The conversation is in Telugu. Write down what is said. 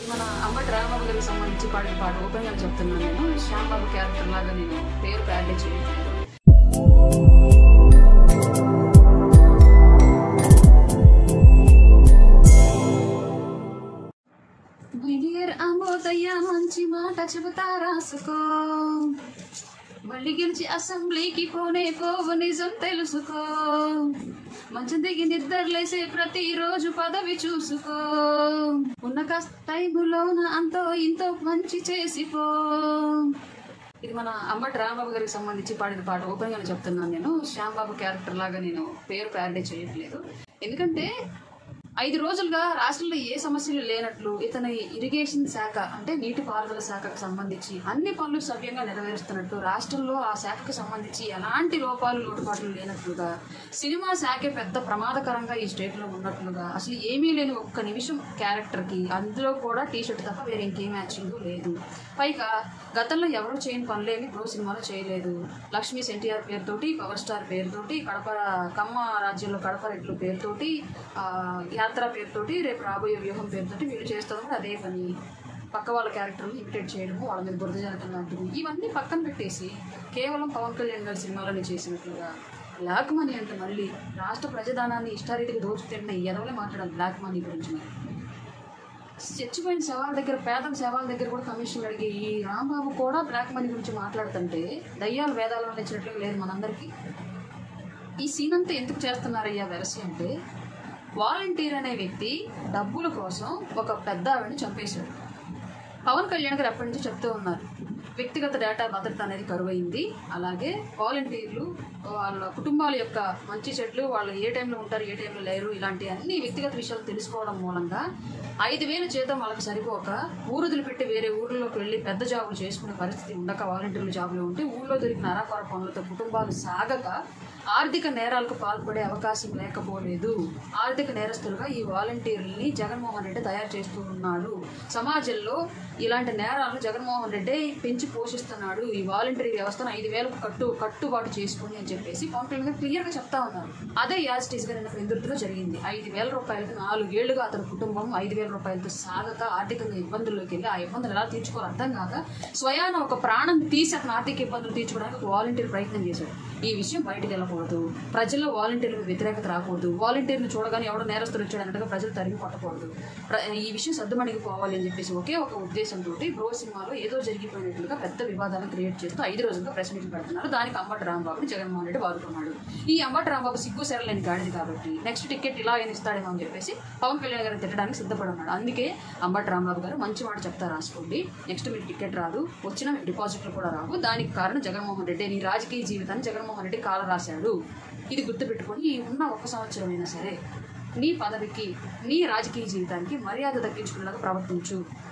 మన అంబటి రామబాబు గారికి సంబంధించి పాడిన పాట ఓపెన్ గా చెప్తున్నాను నేను శ్యాంబాబు క్యారెక్టర్ లాగా నేను పేరు ప్యాడ్ చేయట్లేదు బిడియర్ అమోదయ్య మంచి మాట చెబుతా రాసుకో మళ్ళీ గెలిచి అసెంబ్లీకి పోనే పోవు నిజం తెలుసుకో మంచం దిగి నిద్రలేసే ప్రతిరోజు పదవి చూసుకో ఉన్న కాస్త టైములోన అంతో ఇంతో మంచి చేసిపో ఇది మన అంబటి రాంబాబు గారికి సంబంధించి పాడిన పాట ఓపెన్ గానే చెప్తున్నాను నేను శ్యాంబాబు క్యారెక్టర్ లాగా నేను పేరు ప్యారడీ చేయట్లేదు ఎందుకంటే ఐదు రోజులుగా రాష్ట్రంలో ఏ సమస్యలు లేనట్లు ఇతని ఇరిగేషన్ శాఖ అంటే నీటిపారుదల శాఖకు సంబంధించి అన్ని పనులు సవ్యంగా నెరవేరుస్తున్నట్టు రాష్ట్రంలో ఆ శాఖకు సంబంధించి ఎలాంటి లోపాలు లోటుపాట్లు లేనట్లుగా సినిమా శాఖే పెద్ద ప్రమాదకరంగా ఈ స్టేట్లో ఉన్నట్లుగా అసలు ఏమీ లేని ఒక్క నిమిషం క్యారెక్టర్కి అందులో కూడా టీ షర్ట్ తప్ప వేరే ఇంకే మ్యాచింగ్ లేదు పైగా గతంలో ఎవరు చేయని పనులేమి బ్రో సినిమాలో చేయలేదు లక్ష్మీ ఎన్టీఆర్ పేరుతోటి పవర్ స్టార్ పేరుతోటి కడప కమ్మ రాజ్యంలో కడప రెడ్లు పేరుతోటి ఆ, యాత్ర పేరుతోటి రేపు రాబోయే వ్యూహం పేరుతోటి వీళ్ళు చేస్తుంది కూడా అదే పని పక్క వాళ్ళ క్యారెక్టర్ని ఇమిటేట్ చేయడము వాళ్ళ మీద బురద జరగడం లాంటివి ఇవన్నీ పక్కన పెట్టేసి కేవలం పవన్ కళ్యాణ్ గారి సినిమాలోనే చేసినట్లుగా బ్లాక్ మనీ అంటే మళ్ళీ రాష్ట్ర ప్రజాధనాన్ని ఇష్టారీతికి దోచుతిన్న ఈ ఎదవలే మాట్లాడాలి బ్లాక్ మనీ గురించి మరి చచ్చిపోయిన శవాల దగ్గర పేదల శవాల దగ్గర కూడా కమిషన్ అడిగి ఈ రాంబాబు కూడా బ్లాక్ మనీ గురించి మాట్లాడుతుంటే దయ్యాలు వేదాలు అందించినట్లు లేదు మనందరికీ ఈ సీన్ అంతా ఎందుకు చేస్తున్నారయ్యా వెరసి అంటే వాలంటీర్ అనే వ్యక్తి డబ్బుల కోసం ఒక పెద్ద ఆవిడని చంపేశాడు పవన్ కళ్యాణ్ గారు ఎప్పటి నుంచి చెప్తూ ఉన్నారు వ్యక్తిగత డేటా భద్రత అనేది కరువైంది అలాగే వాలంటీర్లు వాళ్ళ కుటుంబాల యొక్క మంచి చెట్లు వాళ్ళు ఏ టైంలో ఉంటారు ఏ టైంలో లేరు ఇలాంటి అన్ని వ్యక్తిగత విషయాలు తెలుసుకోవడం మూలంగా ఐదు వేల జీతం వాళ్ళకి సరిపోక ఊరుదులు పెట్టి వేరే ఊర్లోకి వెళ్ళి పెద్ద జాబులు చేసుకునే పరిస్థితి ఉండక వాలంటీర్లు జాబులు ఉంటే ఊళ్ళో దొరికిన అరాకొర పనులతో కుటుంబాలు సాగక ఆర్థిక నేరాలకు పాల్పడే అవకాశం లేకపోలేదు ఆర్థిక నేరస్తులుగా ఈ వాలంటీర్లని జగన్మోహన్ రెడ్డి తయారు చేస్తూ ఉన్నాడు సమాజంలో ఇలాంటి నేరాలను జగన్మోహన్ రెడ్డి పెంచి పోషిస్తున్నాడు ఈ వాలంటీర్ వ్యవస్థను ఐదు వేలకు కట్టు కట్టుబాటు చేసుకుని అని చెప్పేసి పవన్ కళ్యాణ్ గారు క్లియర్ గా చెప్తా ఉన్నారు అదే యాజిటీస్ గా నిన్న పెందుర్తిలో జరిగింది ఐదు వేల రూపాయలకి నాలుగేళ్లుగా అతని కుటుంబం ఐదు వేల రూపాయలతో సాగక ఆర్థికంగా ఇబ్బందుల్లోకి వెళ్ళి ఆ ఇబ్బందులు ఎలా తీర్చుకోవాలి అర్థం కాక స్వయాన ఒక ప్రాణం తీసి అతని ఆర్థిక ఇబ్బందులు తీర్చుకోవడానికి ఒక వాలంటీర్ ప్రయత్నం చేశాడు ఈ విషయం బయటకు వెళ్ళకూడదు ప్రజల్లో వాలంటీర్లకు వ్యతిరేకత రాకూడదు వాలంటీర్ని చూడగానే ఎవడో నేరస్తులు వచ్చాడు అన్నట్టుగా ప్రజలు తరిగి కొట్టకూడదు ప్ర- ఈ విషయం సర్దుమణికి పోవాలి అని చెప్పేసి ఒకే ఒక ఉద్దేశంతో బ్రో సినిమాలో ఏదో జరిగిపోయినట్లుగా పెద్ద వివాదాలను క్రియేట్ చేస్తూ ఐదు రోజులుగా ప్రెస్ మీట్లు పెడుతున్నారు దానికి అంబటి రాంబాబుని జగన్మోహన్ రెడ్డి వాడుకున్నాడు ఈ అంబటి రాంబాబు సిగ్గు సెరలేని గాడిది కాబట్టి నెక్స్ట్ టికెట్ ఇలా ఆయన ఇస్తాడేమో అని చెప్పేసి పవన్ కళ్యాణ్ గారిని తిట్టడానికి సిద్ధపడి ఉన్నాడు అందుకే అంబటి రాంబాబు గారు మంచి మాట చెప్తా రాసుకోండి నెక్స్ట్ మీకు టికెట్ రాదు వచ్చిన మీకు డిపాజిట్లు కూడా రావు దానికి కారణం జగన్మోహన్ రెడ్డి నీ రాజకీయ జీవితాన్ని జగన్మోహన్ రెడ్డి కాల రాశాడు ఇది గుర్తుపెట్టుకొని ఈ ఉన్న ఒక సంవత్సరమైనా సరే నీ పదవికి నీ రాజకీయ జీవితానికి మర్యాద దక్కించుకునేలాగా ప్రవర్తించు